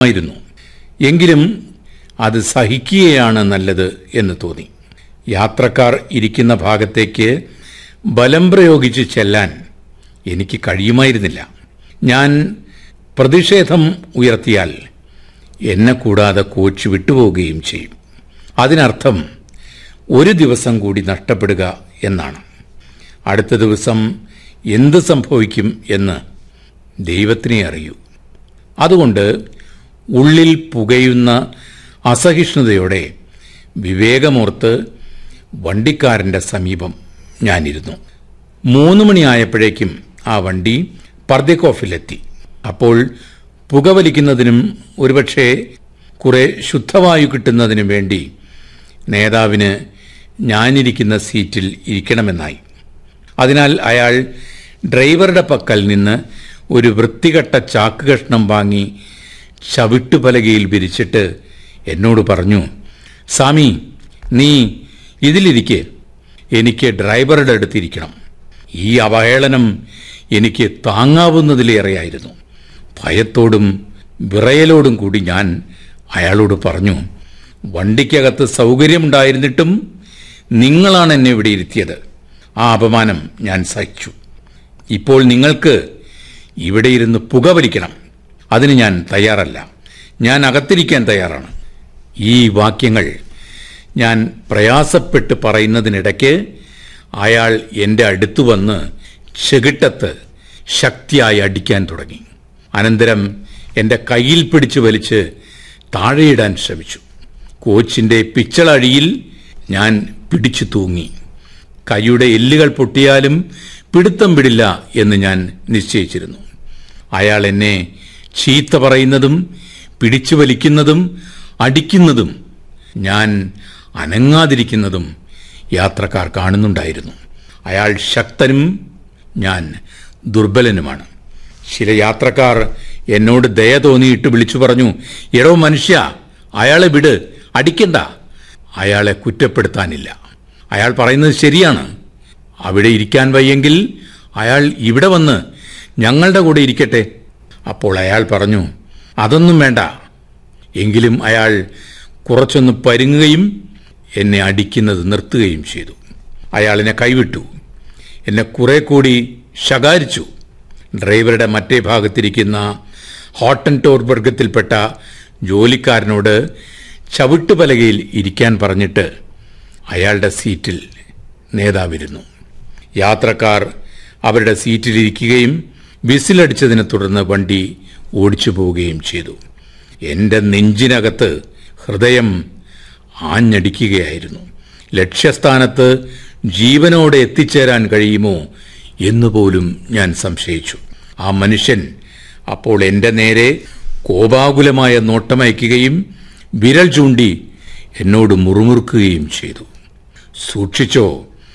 ആയിരുന്നു എങ്കിലും അത് സഹിക്കുകയാണ് നല്ലത് എന്ന് തോന്നി യാത്രക്കാർ ഇരിക്കുന്ന ഭാഗത്തേക്ക് ബലം പ്രയോഗിച്ച് ചെല്ലാൻ എനിക്ക് കഴിയുമായിരുന്നില്ല ഞാൻ പ്രതിഷേധം ഉയർത്തിയാൽ എന്നെ കൂടാതെ കോച്ച് വിട്ടുപോവുകയും ചെയ്യും അതിനർത്ഥം ഒരു ദിവസം കൂടി നഷ്ടപ്പെടുക എന്നാണ് അടുത്ത ദിവസം എന്ത് സംഭവിക്കും എന്ന് ദൈവത്തിനെ അറിയൂ അതുകൊണ്ട് ഉള്ളിൽ പുകയുന്ന അസഹിഷ്ണുതയോടെ വിവേകമോർത്ത് വണ്ടിക്കാരന്റെ സമീപം ഞാനിരുന്നു മൂന്ന് മണിയായപ്പോഴേക്കും ആ വണ്ടി പർദ്ദക്കോഫിലെത്തി അപ്പോൾ പുകവലിക്കുന്നതിനും ഒരുപക്ഷെ കുറെ ശുദ്ധവായു കിട്ടുന്നതിനും വേണ്ടി നേതാവിന് ഞാനിരിക്കുന്ന സീറ്റിൽ ഇരിക്കണമെന്നായി അതിനാൽ അയാൾ ഡ്രൈവറുടെ പക്കൽ നിന്ന് ഒരു വൃത്തികെട്ട ചാക്ക് കഷ്ണം വാങ്ങി ചവിട്ടുപലകയിൽ വിരിച്ചിട്ട് എന്നോട് പറഞ്ഞു സ്വാമി നീ ഇതിലിരിക്കെ എനിക്ക് ഡ്രൈവറുടെ അടുത്തിരിക്കണം ഈ അവഹേളനം എനിക്ക് താങ്ങാവുന്നതിലേറെയായിരുന്നു ഭയത്തോടും വിറയലോടും കൂടി ഞാൻ അയാളോട് പറഞ്ഞു വണ്ടിക്കകത്ത് സൗകര്യമുണ്ടായിരുന്നിട്ടും നിങ്ങളാണ് എന്നെ ഇവിടെ ഇരുത്തിയത് ആ അപമാനം ഞാൻ സഹിച്ചു ഇപ്പോൾ നിങ്ങൾക്ക് ഇവിടെ ഇരുന്ന് പുകവലിക്കണം അതിന് ഞാൻ തയ്യാറല്ല ഞാൻ അകത്തിരിക്കാൻ തയ്യാറാണ് ഈ വാക്യങ്ങൾ ഞാൻ പ്രയാസപ്പെട്ട് പറയുന്നതിനിടയ്ക്ക് അയാൾ എൻ്റെ അടുത്തു വന്ന് ചെകിട്ടത്ത് ശക്തിയായി അടിക്കാൻ തുടങ്ങി അനന്തരം എൻ്റെ കയ്യിൽ പിടിച്ചു വലിച്ച് താഴെയിടാൻ ശ്രമിച്ചു കോച്ചിൻ്റെ പിച്ചളഴിയിൽ ഞാൻ പിടിച്ചു തൂങ്ങി കൈയുടെ എല്ലുകൾ പൊട്ടിയാലും പിടുത്തം വിടില്ല എന്ന് ഞാൻ നിശ്ചയിച്ചിരുന്നു അയാൾ എന്നെ ചീത്ത പറയുന്നതും പിടിച്ചു വലിക്കുന്നതും അടിക്കുന്നതും ഞാൻ അനങ്ങാതിരിക്കുന്നതും യാത്രക്കാർ കാണുന്നുണ്ടായിരുന്നു അയാൾ ശക്തനും ഞാൻ ദുർബലനുമാണ് ചില യാത്രക്കാർ എന്നോട് ദയ തോന്നിയിട്ട് വിളിച്ചു പറഞ്ഞു എടോ മനുഷ്യ അയാളെ വിട് അടിക്കണ്ട അയാളെ കുറ്റപ്പെടുത്താനില്ല അയാൾ പറയുന്നത് ശരിയാണ് അവിടെ ഇരിക്കാൻ വയ്യെങ്കിൽ അയാൾ ഇവിടെ വന്ന് ഞങ്ങളുടെ കൂടെ ഇരിക്കട്ടെ അപ്പോൾ അയാൾ പറഞ്ഞു അതൊന്നും വേണ്ട എങ്കിലും അയാൾ കുറച്ചൊന്ന് പരുങ്ങുകയും എന്നെ അടിക്കുന്നത് നിർത്തുകയും ചെയ്തു അയാൾ എന്നെ കൈവിട്ടു എന്നെ കുറെ കൂടി ശകാരിച്ചു ഡ്രൈവറുടെ മറ്റേ ഭാഗത്തിരിക്കുന്ന ഹോട്ടൻ ടോർ വർഗത്തിൽപ്പെട്ട ജോലിക്കാരനോട് ചവിട്ടുപലകയിൽ ഇരിക്കാൻ പറഞ്ഞിട്ട് അയാളുടെ സീറ്റിൽ നേതാവിരുന്നു യാത്രക്കാർ അവരുടെ സീറ്റിലിരിക്കുകയും വിസിലടിച്ചതിനെ തുടർന്ന് വണ്ടി ഓടിച്ചു പോവുകയും ചെയ്തു എന്റെ നെഞ്ചിനകത്ത് ഹൃദയം ആഞ്ഞടിക്കുകയായിരുന്നു ലക്ഷ്യസ്ഥാനത്ത് ജീവനോടെ എത്തിച്ചേരാൻ കഴിയുമോ എന്നുപോലും ഞാൻ സംശയിച്ചു ആ മനുഷ്യൻ അപ്പോൾ എന്റെ നേരെ കോപാകുലമായ നോട്ടമയക്കുകയും വിരൽ ചൂണ്ടി എന്നോട് മുറുമുറുക്കുകയും ചെയ്തു സൂക്ഷിച്ചോ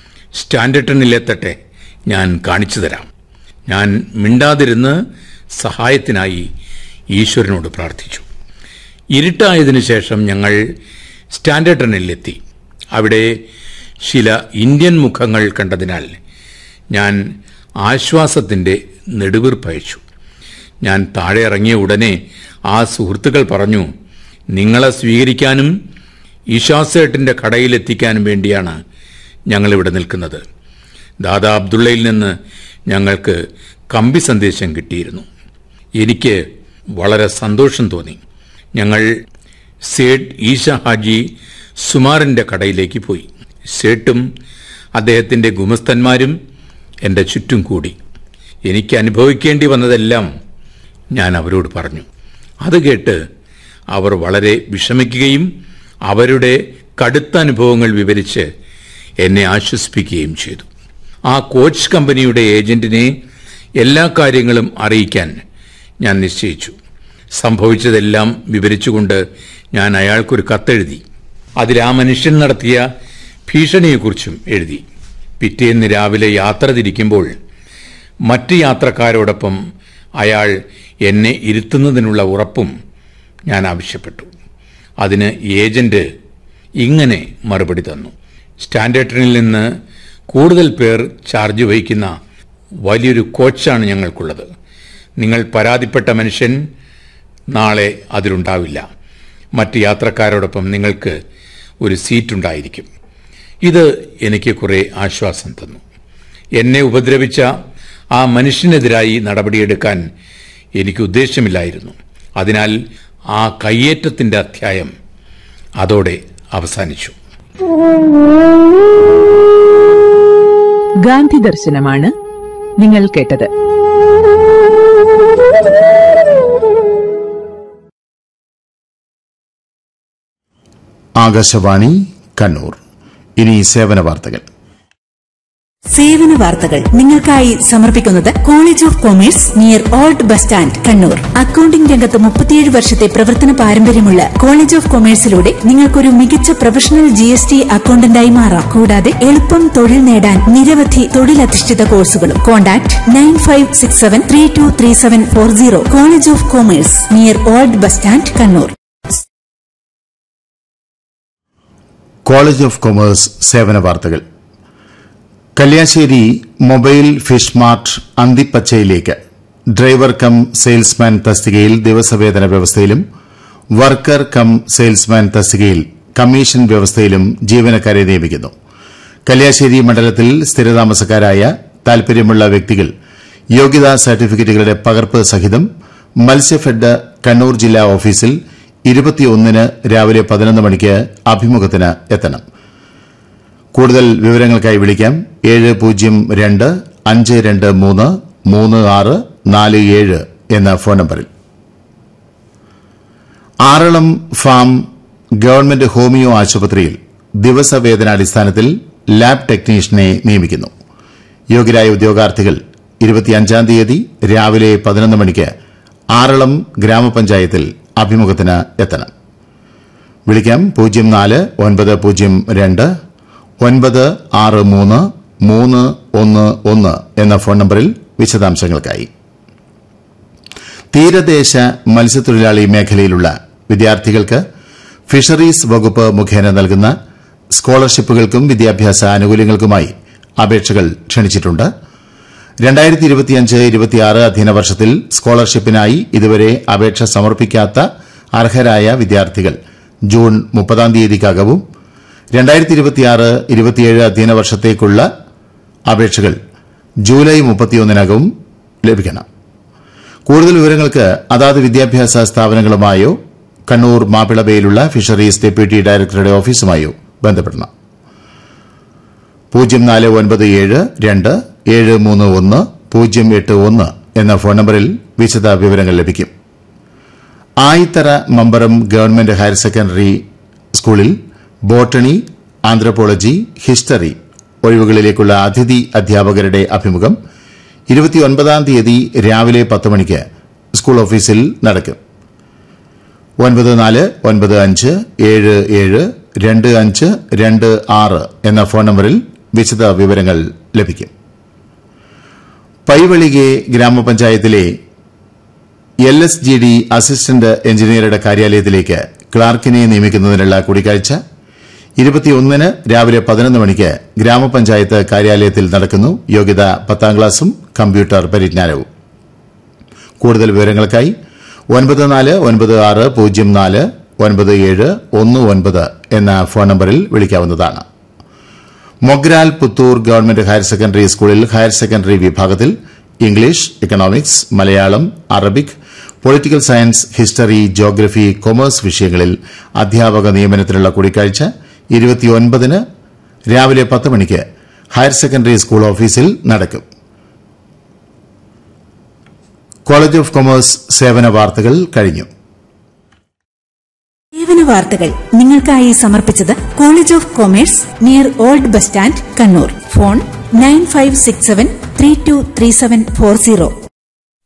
സ്റ്റാൻഡർട്ടണിലെത്തട്ടെ ഞാൻ കാണിച്ചു തരാം ഞാൻ മിണ്ടാതിരുന്ന് സഹായത്തിനായി ഈശ്വരനോട് പ്രാർത്ഥിച്ചു ഇരുട്ടായതിനു ശേഷം ഞങ്ങൾ സ്റ്റാൻഡർട്ടണിലെത്തി അവിടെ ചില ഇന്ത്യൻ മുഖങ്ങൾ കണ്ടതിനാൽ ഞാൻ ആശ്വാസത്തിന്റെ നെടുവീർപ്പയച്ചു ഞാൻ താഴെ ഇറങ്ങിയ ഉടനെ ആ സുഹൃത്തുക്കൾ പറഞ്ഞു നിങ്ങളെ സ്വീകരിക്കാനും ഇഷാസേട്ടിന്റെ കടയിലെത്തിക്കാനും വേണ്ടിയാണ് ഞങ്ങളിവിടെ നിൽക്കുന്നത് ദാദാ അബ്ദുള്ളയിൽ നിന്ന് ഞങ്ങൾക്ക് കമ്പി സന്ദേശം കിട്ടിയിരുന്നു എനിക്ക് വളരെ സന്തോഷം തോന്നി ഞങ്ങൾ സേഠ് ഈശ ഹാജി സുമാറിന്റെ കടയിലേക്ക് പോയി സേട്ടും അദ്ദേഹത്തിന്റെ ഗുമസ്തന്മാരും എന്റെ ചുറ്റും കൂടി എനിക്ക് അനുഭവിക്കേണ്ടി വന്നതെല്ലാം ഞാൻ അവരോട് പറഞ്ഞു അത് കേട്ട് അവർ വളരെ വിഷമിക്കുകയും അവരുടെ കടുത്ത അനുഭവങ്ങൾ വിവരിച്ച് എന്നെ ആശ്വസിപ്പിക്കുകയും ചെയ്തു ആ കോച്ച് കമ്പനിയുടെ ഏജന്റിനെ എല്ലാ കാര്യങ്ങളും അറിയിക്കാൻ ഞാൻ നിശ്ചയിച്ചു സംഭവിച്ചതെല്ലാം വിവരിച്ചുകൊണ്ട് ഞാൻ അയാൾക്കൊരു കത്തെഴുതി അതിൽ ആ മനുഷ്യൻ നടത്തിയ ഭീഷണിയെക്കുറിച്ചും എഴുതി പിറ്റേന്ന് രാവിലെ യാത്ര തിരിക്കുമ്പോൾ മറ്റ് യാത്രക്കാരോടൊപ്പം അയാൾ എന്നെ ഇരുത്തുന്നതിനുള്ള ഉറപ്പും ഞാൻ ആവശ്യപ്പെട്ടു അതിന് ഏജന്റ് ഇങ്ങനെ മറുപടി തന്നു സ്റ്റാൻഡേർട്ടിനിൽ നിന്ന് കൂടുതൽ പേർ ചാർജ് വഹിക്കുന്ന വലിയൊരു കോച്ചാണ് ഞങ്ങൾക്കുള്ളത് നിങ്ങൾ പരാതിപ്പെട്ട മനുഷ്യൻ നാളെ അതിലുണ്ടാവില്ല മറ്റ് യാത്രക്കാരോടൊപ്പം നിങ്ങൾക്ക് ഒരു സീറ്റുണ്ടായിരിക്കും ഇത് എനിക്ക് കുറെ ആശ്വാസം തന്നു എന്നെ ഉപദ്രവിച്ച ആ മനുഷ്യനെതിരായി നടപടിയെടുക്കാൻ എനിക്ക് ഉദ്ദേശമില്ലായിരുന്നു അതിനാൽ ആ കയ്യേറ്റത്തിന്റെ അധ്യായം അതോടെ അവസാനിച്ചു ഗാന്ധി ദർശനമാണ് നിങ്ങൾ കേട്ടത് ആകാശവാണി കണ്ണൂർ ഇനി സേവന വാർത്തകൾ സേവന വാർത്തകൾ നിങ്ങൾക്കായി സമർപ്പിക്കുന്നത് college of commerce near old bus stand Kannur accounting രംഗത്ത് മുപ്പത്തിയേഴ് വർഷത്തെ പ്രവർത്തന പാരമ്പര്യമുള്ള കോളേജ് ഓഫ് കൊമേഴ്സിലൂടെ നിങ്ങൾക്കൊരു മികച്ച പ്രൊഫഷണൽ ജി എസ് ടി അക്കൌണ്ടന്റായി മാറാം കൂടാതെ എളുപ്പം തൊഴിൽ നേടാൻ നിരവധി തൊഴിലധിഷ്ഠിത കോഴ്സുകളും contact nine five six seven three two three seven four zero college of commerce near old bus stand Kannur college of commerce സേവന വാർത്തകൾ കല്യാശ്ശേരി മൊബൈൽ ഫിഷ് മാർട്ട് അന്തിപ്പച്ചയിലേക്ക് ഡ്രൈവർ കം സെയിൽസ്മാൻ തസ്തികയിൽ ദിവസവേതന വ്യവസ്ഥയിലും വർക്കർ കം സെയിൽസ്മാൻ തസ്തികയിൽ കമ്മീഷൻ വ്യവസ്ഥയിലും ജീവനക്കാരെ നിയമിക്കുന്നു കല്യാശ്ശേരി മണ്ഡലത്തിൽ സ്ഥിരതാമസക്കാരായ താൽപര്യമുള്ള വ്യക്തികൾ യോഗ്യതാ സർട്ടിഫിക്കറ്റുകളുടെ പകർപ്പ് സഹിതം മത്സ്യഫെഡ് കണ്ണൂർ ജില്ലാ ഓഫീസിൽ ഇരുപത്തിയൊന്നിന് രാവിലെ പതിനൊന്ന് മണിക്ക് അഭിമുഖത്തിന് എത്തണം കൂടുതൽ വിവരങ്ങൾക്കായി വിളിക്കാം ഏഴ് പൂജ്യം രണ്ട് അഞ്ച് രണ്ട് മൂന്ന് മൂന്ന് ആറ് നാല് ഏഴ് എന്ന ഫോൺ നമ്പറിൽ ആറളം ഫാം ഗവൺമെന്റ് ഹോമിയോ ആശുപത്രിയിൽ ദിവസവേതനാടിസ്ഥാനത്തിൽ ലാബ് ടെക്നീഷ്യനെ നിയമിക്കുന്നു യോഗ്യരായ ഉദ്യോഗാർത്ഥികൾ ഇരുപത്തിയഞ്ചാം തീയതി രാവിലെ പതിനൊന്ന് മണിക്ക് ആറളം ഗ്രാമപഞ്ചായത്തിൽ അഭിമുഖത്തിന് എത്തണം വിളിക്കാം പൂജ്യം നാല് ഒൻപത് പൂജ്യം രണ്ട് ഒൻപത് ആറ് മൂന്ന് മൂന്ന് ഒന്ന് ഒന്ന് എന്ന ഫോൺ നമ്പറിൽ വിശദാംശങ്ങൾക്കായി തീരദേശ മത്സ്യത്തൊഴിലാളി മേഖലയിലുള്ള വിദ്യാർത്ഥികൾക്ക് ഫിഷറീസ് വകുപ്പ് മുഖേന നൽകുന്ന സ്കോളർഷിപ്പുകൾക്കും വിദ്യാഭ്യാസ ആനുകൂല്യങ്ങൾക്കുമായി അപേക്ഷകൾ ക്ഷണിച്ചിട്ടുണ്ട് രണ്ടായിരത്തി ഇരുപത്തിയഞ്ച് ഇരുപത്തിയാറ് അധ്യയന വർഷത്തിൽ സ്കോളർഷിപ്പിനായി ഇതുവരെ അപേക്ഷ സമർപ്പിക്കാത്ത അർഹരായ വിദ്യാർത്ഥികൾ ജൂൺ മുപ്പതാം തീയതിക്കകവും രണ്ടായിരത്തി ഇരുപത്തിയാറ് ഇരുപത്തിയേഴ് അധ്യയന വർഷത്തേക്കുള്ള അപേക്ഷകൾ ജൂലൈ മുപ്പത്തിയൊന്നിനകവും ലഭിക്കണം കൂടുതൽ വിവരങ്ങൾക്ക് അതാത് വിദ്യാഭ്യാസ സ്ഥാപനങ്ങളുമായോ കണ്ണൂർ മാപ്പിളബയിലുള്ള ഫിഷറീസ് ഡെപ്യൂട്ടി ഡയറക്ടറുടെ ഓഫീസുമായോ ബന്ധപ്പെടണം പൂജ്യം നാല് ഒൻപത് ഏഴ് രണ്ട് ഏഴ് മൂന്ന് ഒന്ന് പൂജ്യം എട്ട് ഒന്ന് എന്ന ഫോൺ നമ്പറിൽ വിശദ വിവരങ്ങൾ ലഭിക്കും Ayithara Mamparam government higher secondary സ്കൂളിൽ ബോട്ടണി ആന്ത്രപ്പോളജി ഹിസ്റ്ററി ഒഴിവുകളിലേക്കുള്ള അതിഥി അധ്യാപകരുടെ അഭിമുഖം ഇരുപത്തിയൊൻപതാം തീയതി രാവിലെ പത്ത് മണിക്ക് സ്കൂൾ ഓഫീസിൽ നടക്കും ഒൻപത് നാല് ഒൻപത് അഞ്ച് ഏഴ് ഏഴ് രണ്ട് അഞ്ച് രണ്ട് ആറ് എന്ന ഫോൺ നമ്പറിൽ വിശദ വിവരങ്ങൾ ലഭിക്കും പൈവളികെ ഗ്രാമപഞ്ചായത്തിലെ L S G D assistant എഞ്ചിനീയറുടെ കാര്യാലയത്തിലേക്ക് ക്ലാർക്കിനെ നിയമിക്കുന്നതിനുള്ള കൂടിക്കാഴ്ച ഇരുപത്തിയൊന്നിന് രാവിലെ പതിനൊന്ന് മണിക്ക് ഗ്രാമപഞ്ചായത്ത് കാര്യാലയത്തിൽ നടക്കുന്നു യോഗ്യത പത്താം ക്ലാസും കമ്പ്യൂട്ടർ പരിജ്ഞാനവും കൂടുതൽ വിവരങ്ങൾക്കായി ഒൻപത് നാല് ഒൻപത് ആറ് പൂജ്യം നാല് ഒൻപത് ഏഴ് ഒന്ന് ഒൻപത് എന്ന ഫോൺ നമ്പറിൽ വിളിക്കാവുന്നതാണ് Mogral Puthur government higher secondary സ്കൂളിൽ ഹയർ സെക്കൻഡറി വിഭാഗത്തിൽ English economics Malayalam Arabic political science history geography commerce വിഷയങ്ങളിൽ അധ്യാപക നിയമനത്തിനുള്ള കൂടിക്കാഴ്ച ഇരുപത്തിയൊൻപതിന് രാവിലെ പത്ത് മണിക്ക് ഹയർ സെക്കൻഡറി സ്കൂൾ ഓഫീസിൽ നടക്കും കോളേജ് ഓഫ് കൊമേഴ്സ് സേവന വാർത്തകൾ കഴിഞ്ഞു സേവന വാർത്തകൾ നിങ്ങൾക്കായി സമർപ്പിച്ചത് college of commerce near old bus stand Kannur phone nine five six seven three two three seven four zero